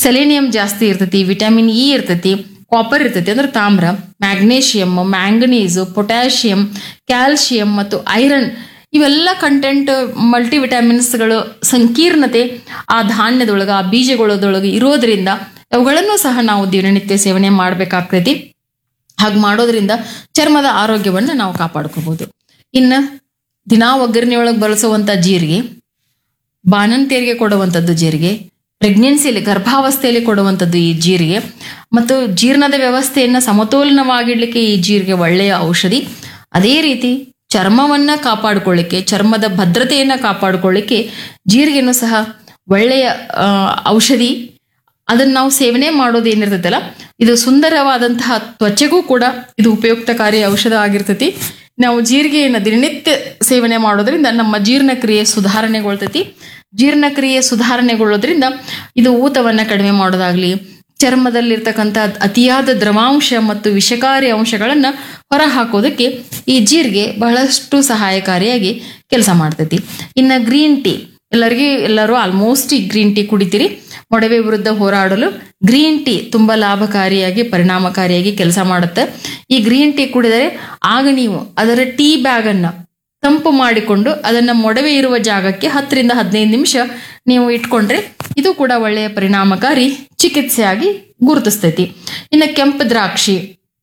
selenium ಜಾಸ್ತಿ ಇರ್ತೈತಿ vitamin E ಇರ್ತೈತಿ ಕಾಪರ್ ಇರ್ತೈತಿ ಅಂದ್ರೆ ತಾಮ್ರ ಮ್ಯಾಗ್ನೇಷಿಯಮ್ ಮ್ಯಾಂಗನೀಸು ಪೊಟ್ಯಾಷಿಯಂ ಕ್ಯಾಲ್ಶಿಯಂ ಮತ್ತು ಐರನ್ ಇವೆಲ್ಲ ಕಂಟೆಂಟ್ ಮಲ್ಟಿ ವಿಟಮಿನ್ಸ್ಗಳು ಸಂಕೀರ್ಣತೆ ಆ ಧಾನ್ಯದೊಳಗೆ ಆ ಬೀಜಗಳದೊಳಗೆ ಇರೋದ್ರಿಂದ ಅವುಗಳನ್ನು ಸಹ ನಾವು ದಿನನಿತ್ಯ ಸೇವನೆ ಮಾಡಬೇಕಾಗ್ತೈತಿ ಹಾಗೆ ಮಾಡೋದ್ರಿಂದ ಚರ್ಮದ ಆರೋಗ್ಯವನ್ನು ನಾವು ಕಾಪಾಡ್ಕೋಬಹುದು ಇನ್ನು ದಿನಾ ಒಗ್ಗರಣೆಯೊಳಗೆ ಬಳಸುವಂಥ ಜೀರಿಗೆ ಬಾಣಂತಿಯರಿಗೆ ಕೊಡುವಂಥದ್ದು ಜೀರಿಗೆ ಪ್ರೆಗ್ನೆನ್ಸಿಯಲ್ಲಿ ಗರ್ಭಾವಸ್ಥೆಯಲ್ಲಿ ಕೊಡುವಂಥದ್ದು ಈ ಜೀರಿಗೆ ಮತ್ತು ಜೀರ್ಣದ ವ್ಯವಸ್ಥೆಯನ್ನು ಸಮತೋಲನವಾಗಿಡ್ಲಿಕ್ಕೆ ಈ ಜೀರಿಗೆ ಒಳ್ಳೆಯ ಔಷಧಿ ಅದೇ ರೀತಿ ಚರ್ಮವನ್ನ ಕಾಪಾಡಿಕೊಳ್ಳಿಕ್ಕೆ ಚರ್ಮದ ಭದ್ರತೆಯನ್ನು ಕಾಪಾಡಿಕೊಳ್ಳಿಕ್ಕೆ ಜೀರಿಗೆನೂ ಸಹ ಒಳ್ಳೆಯ ಆ, ಔಷಧಿ ಅದನ್ನ ನಾವು ಸೇವನೆ ಮಾಡೋದು ಏನಿರ್ತೈತಲ್ಲ ಇದು ಸುಂದರವಾದಂತಹ ತ್ವಚೆಗೂ ಕೂಡ ಇದು ಉಪಯುಕ್ತಕಾರಿ ಔಷಧ ಆಗಿರ್ತೈತಿ ನಾವು ಜೀರಿಗೆಯನ್ನು ದಿನನಿತ್ಯ ಸೇವನೆ ಮಾಡೋದ್ರಿಂದ ನಮ್ಮ ಜೀರ್ಣಕ್ರಿಯೆ ಸುಧಾರಣೆಗೊಳ್ತೈತಿ ಜೀರ್ಣಕ್ರಿಯೆ ಸುಧಾರಣೆಗೊಳ್ಳೋದ್ರಿಂದ ಇದು ಊತವನ್ನ ಕಡಿಮೆ ಮಾಡೋದಾಗ್ಲಿ ಚರ್ಮದಲ್ಲಿರ್ತಕ್ಕಂಥ ಅತಿಯಾದ ದ್ರವಾಂಶ ಮತ್ತು ವಿಷಕಾರಿ ಅಂಶಗಳನ್ನು ಹೊರ ಹಾಕೋದಕ್ಕೆ ಈ ಜೀರಿಗೆ ಬಹಳಷ್ಟು ಸಹಾಯಕಾರಿಯಾಗಿ ಕೆಲಸ ಮಾಡ್ತೈತಿ ಇನ್ನು ಗ್ರೀನ್ ಟೀ ಎಲ್ಲರಿಗೂ ಎಲ್ಲರೂ ಆಲ್ಮೋಸ್ಟ್ ಈ ಗ್ರೀನ್ ಟೀ ಕುಡಿತೀರಿ ಮೊಡವೆ ವಿರುದ್ಧ ಹೋರಾಡಲು ಗ್ರೀನ್ ಟೀ ತುಂಬಾ ಲಾಭಕಾರಿಯಾಗಿ ಪರಿಣಾಮಕಾರಿಯಾಗಿ ಕೆಲಸ ಮಾಡುತ್ತೆ ಈ ಗ್ರೀನ್ ಟೀ ಕುಡಿದರೆ ಆಗ ನೀವು ಅದರ ಟೀ ಬ್ಯಾಗ್ ಅನ್ನ ತಂಪು ಮಾಡಿಕೊಂಡು ಅದನ್ನ ಮೊಡವೆ ಇರುವ ಜಾಗಕ್ಕೆ ಹತ್ತರಿಂದ ಹದಿನೈದು ನಿಮಿಷ ನೀವು ಇಟ್ಕೊಂಡ್ರೆ ಇದು ಕೂಡ ಒಳ್ಳೆಯ ಪರಿಣಾಮಕಾರಿ ಚಿಕಿತ್ಸೆಯಾಗಿ ಗುರುತಿಸ್ತೈತಿ ಇನ್ನು ಕೆಂಪು ದ್ರಾಕ್ಷಿ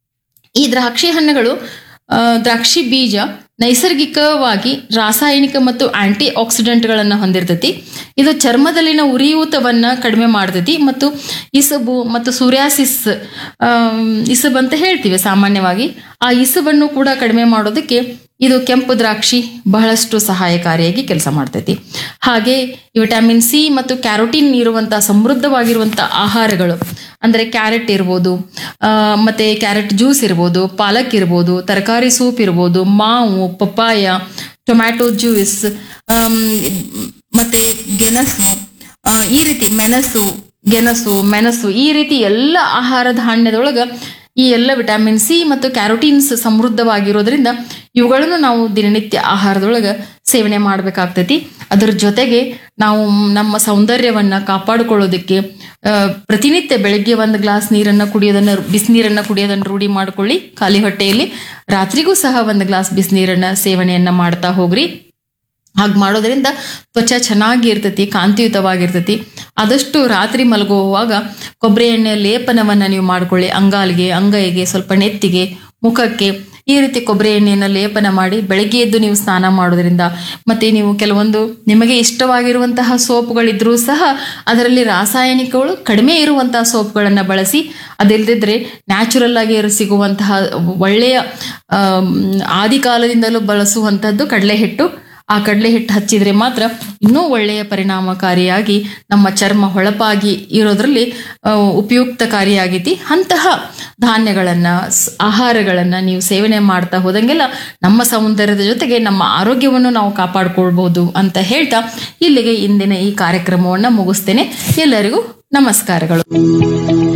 ಈ ದ್ರಾಕ್ಷಿ ಹಣ್ಣುಗಳು ಆ, ದ್ರಾಕ್ಷಿ ಬೀಜ ನೈಸರ್ಗಿಕವಾಗಿ ರಾಸಾಯನಿಕ ಮತ್ತು ಆಂಟಿ ಆಕ್ಸಿಡೆಂಟ್ಗಳನ್ನು ಹೊಂದಿರ್ತೈತಿ ಇದು ಚರ್ಮದಲ್ಲಿನ ಉರಿಯೂತವನ್ನ ಕಡಿಮೆ ಮಾಡ್ತೈತಿ ಮತ್ತು ಇಸಬು ಮತ್ತು ಸೂರ್ಯಾಸಿಸ್ ಆಮ್, ಇಸಬ್ ಅಂತ ಹೇಳ್ತೀವಿ ಸಾಮಾನ್ಯವಾಗಿ ಆ ಇಸಬನ್ನು ಕೂಡ ಕಡಿಮೆ ಮಾಡೋದಕ್ಕೆ ಇದು ಕೆಂಪು ದ್ರಾಕ್ಷಿ ಬಹಳಷ್ಟು ಸಹಾಯಕಾರಿಯಾಗಿ ಕೆಲಸ ಮಾಡ್ತೈತಿ ಹಾಗೆ ಈ ವಿಟಮಿನ್ ಸಿ ಮತ್ತು ಕ್ಯಾರೋಟಿನ್ ಇರುವಂತಹ ಸಮೃದ್ಧವಾಗಿರುವಂಥ ಆಹಾರಗಳು ಅಂದರೆ ಕ್ಯಾರೆಟ್ ಇರ್ಬೋದು ಆ, ಮತ್ತೆ ಕ್ಯಾರೆಟ್ ಜ್ಯೂಸ್ ಇರ್ಬೋದು ಪಾಲಕ್ ಇರ್ಬೋದು ತರಕಾರಿ ಸೂಪ್ ಇರ್ಬೋದು ಮಾವು ಪಪ್ಪಾಯ ಟೊಮ್ಯಾಟೊ ಜ್ಯೂಸ್ ಆಮ್, ಮತ್ತೆ ಗೆಣಸು ಆ, ಈ ರೀತಿ ಮೆಣಸು ಗೆಣಸು ಮೆಣಸು ಈ ರೀತಿ ಎಲ್ಲ ಆಹಾರ ಧಾನ್ಯದೊಳಗ ಈ ಎಲ್ಲ ವಿಟಮಿನ್ ಸಿ ಮತ್ತು ಕ್ಯಾರೋಟೀನ್ಸ್ ಸಮೃದ್ಧವಾಗಿರೋದ್ರಿಂದ ಇವುಗಳನ್ನು ನಾವು ದಿನನಿತ್ಯ ಆಹಾರದೊಳಗೆ ಸೇವನೆ ಮಾಡಬೇಕಾಗ್ತೈತಿ ಅದರ ಜೊತೆಗೆ ನಾವು ನಮ್ಮ ಸೌಂದರ್ಯವನ್ನ ಕಾಪಾಡಿಕೊಳ್ಳೋದಕ್ಕೆ ಆ, ಪ್ರತಿನಿತ್ಯ ಬೆಳಗ್ಗೆ ಒಂದು ಗ್ಲಾಸ್ ನೀರನ್ನ ಕುಡಿಯೋದನ್ನ ಬಿಸಿನೀರನ್ನ ಕುಡಿಯೋದನ್ನ ರೂಢಿ ಮಾಡ್ಕೊಳ್ಳಿ ಖಾಲಿ ಹೊಟ್ಟೆಯಲ್ಲಿ ರಾತ್ರಿಗೂ ಸಹ ಒಂದು ಗ್ಲಾಸ್ ಬಿಸಿನೀರನ್ನ ಸೇವನೆಯನ್ನ ಮಾಡ್ತಾ ಹೋಗ್ರಿ ಹಾಗೆ ಮಾಡೋದ್ರಿಂದ ತ್ವಚ ಚೆನ್ನಾಗಿ ಇರ್ತೈತಿ ಕಾಂತಿಯುತವಾಗಿರ್ತೈತಿ ಆದಷ್ಟು ರಾತ್ರಿ ಮಲಗುವಾಗ ಕೊಬ್ಬರಿ ಎಣ್ಣೆಯ ಲೇಪನವನ್ನು ನೀವು ಮಾಡ್ಕೊಳ್ಳಿ ಅಂಗಾಲಿಗೆ ಅಂಗೈಗೆ ಸ್ವಲ್ಪ ನೆತ್ತಿಗೆ ಮುಖಕ್ಕೆ ಈ ರೀತಿ ಕೊಬ್ಬರಿ ಎಣ್ಣೆಯನ್ನು ಲೇಪನ ಮಾಡಿ ಬೆಳಗ್ಗೆ ಎದ್ದು ನೀವು ಸ್ನಾನ ಮಾಡೋದ್ರಿಂದ ಮತ್ತೆ ನೀವು ಕೆಲವೊಂದು ನಿಮಗೆ ಇಷ್ಟವಾಗಿರುವಂತಹ ಸೋಪ್ಗಳಿದ್ರೂ ಸಹ ಅದರಲ್ಲಿ ರಾಸಾಯನಿಕಗಳು ಕಡಿಮೆ ಇರುವಂತಹ ಸೋಪ್ಗಳನ್ನು ಬಳಸಿ ಅದಿಲ್ಲದಿದ್ರೆ ನ್ಯಾಚುರಲ್ ಆಗಿ ಸಿಗುವಂತಹ ಒಳ್ಳೆಯ ಆಮ್, ಆದಿಕಾಲದಿಂದಲೂ ಬಳಸುವಂಥದ್ದು ಕಡಲೆ ಹಿಟ್ಟು ಆ ಕಡಲೆ ಹಿಟ್ಟು ಹಚ್ಚಿದ್ರೆ ಮಾತ್ರ ಇನ್ನೂ ಒಳ್ಳೆಯ ಪರಿಣಾಮಕಾರಿಯಾಗಿ ನಮ್ಮ ಚರ್ಮ ಹೊಳಪಾಗಿ ಇರೋದ್ರಲ್ಲಿ ಆ, ಉಪಯುಕ್ತಕಾರಿಯಾಗೈತಿ ಅಂತಹ ಧಾನ್ಯಗಳನ್ನ ಸ್- ಆಹಾರಗಳನ್ನ ನೀವು ಸೇವನೆ ಮಾಡ್ತಾ ಹೋದಂಗೆಲ್ಲ ನಮ್ಮ ಸೌಂದರ್ಯದ ಜೊತೆಗೆ ನಮ್ಮ ಆರೋಗ್ಯವನ್ನು ನಾವು ಕಾಪಾಡ್ಕೊಳ್ಬಹುದು ಅಂತ ಹೇಳ್ತಾ ಇಲ್ಲಿಗೆ ಇಂದಿನ ಈ ಕಾರ್ಯಕ್ರಮವನ್ನ ಮುಗಿಸ್ತೇನೆ ಎಲ್ಲರಿಗೂ ನಮಸ್ಕಾರಗಳು